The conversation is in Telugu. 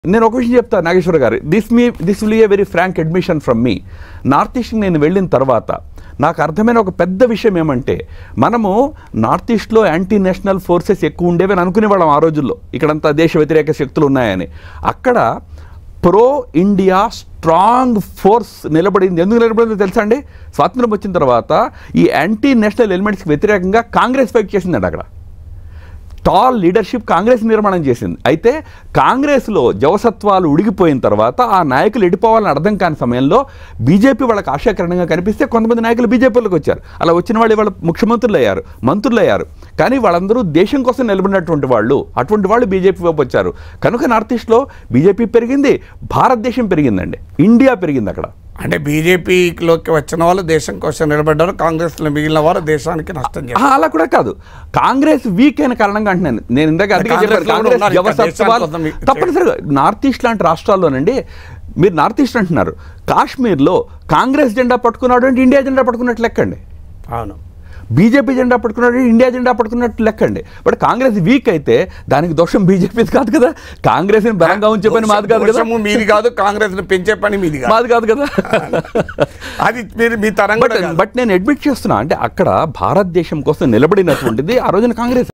నేను ఒక విషయం చెప్తా Nageswara garu this me this will a very frank admission from me north east నేను వెళ్ళిన తర్వాత నాకు అర్థమైన ఒక పెద్ద విషయం ఏమంటే మనము నార్త్ ఈస్ట్లో యాంటీ నేషనల్ ఫోర్సెస్ ఎక్కువ ఉండేవి అని అనుకునేవాళ్ళం ఆ రోజుల్లో ఇక్కడంతా దేశ వ్యతిరేక శక్తులు ఉన్నాయని అక్కడ ప్రో ఇండియా స్ట్రాంగ్ ఫోర్స్ నిలబడింది ఎందుకు నిలబడిందో తెలుసా అండి స్వాతంత్రం వచ్చిన తర్వాత ఈ యాంటీ నేషనల్ ఎలిమెంట్స్కి వ్యతిరేకంగా కాంగ్రెస్ ఫైట్ చేసిందండి అక్కడ టాల్ లీడర్షిప్ కాంగ్రెస్ నిర్మాణం చేసింది అయితే కాంగ్రెస్లో జవసత్వాలు ఉడిగిపోయిన తర్వాత ఆ నాయకులు ఎడిపోవాలని అర్థం కాని సమయంలో బీజేపీ వాళ్ళకి ఆశాకరణంగా కనిపిస్తే కొంతమంది నాయకులు బీజేపీలోకి వచ్చారు అలా వచ్చిన వాళ్ళు వాళ్ళ ముఖ్యమంత్రులు అయ్యారు మంత్రులు అయ్యారు కానీ వాళ్ళందరూ దేశం కోసం నిలబడినటువంటి వాళ్ళు అటువంటి వాళ్ళు బీజేపీ వైపు వచ్చారు కనుక నార్త్ ఈస్ట్లో బీజేపీ పెరిగింది భారతదేశం పెరిగిందండి ఇండియా పెరిగింది అక్కడ అంటే బీజేపీలోకి వచ్చిన వాళ్ళు దేశం కోసం నిలబడ్డారు కాంగ్రెస్లో మిగిలిన వారు దేశానికి నష్టం చేశారు ఆ, అలా కూడా కాదు కాంగ్రెస్ వీక్ అయిన కారణంగా అంటున్నాను నేను ఇందాక అందుకే కాంగ్రెస్ చెప్పాను లో కూడా కాంగ్రెస్ ఉన్నారు ఇంకా వ్యవసత్వాలు దేశానికి కొంత మీ- తప్పనిసరిగా నార్త్ ఈస్ట్ లాంటి రాష్ట్రాల్లోనండి మీరు నార్త్ ఈస్ట్ అంటున్నారు కాశ్మీర్లో కాంగ్రెస్ జెండా పట్టుకున్నాడు అంటే ఇండియా జెండా పట్టుకున్నట్టు లెక్కండి అవును బీజేపీ జెండా పట్టుకున్నాడు ఇండియా జెండా పట్టుకున్నట్టు లెక్కండి బట్ కాంగ్రెస్ వీక్ అయితే దానికి దోషం బీజేపీది కాదు కదా కాంగ్రెస్ బలంగా ఉంచే పని మాది కాదు కదా దోషము మీది కాదు కాంగ్రెస్ ని పెంచే పని మీది కాదు మాది కాదు కదా అది మీరు మీ తరం బట్ కూడా కాదు. బట్ నేను అడ్మిట్ చేస్తున్నా అంటే అక్కడ భారతదేశం కోసం నిలబడినటువంటిది ఆ రోజున కాంగ్రెస్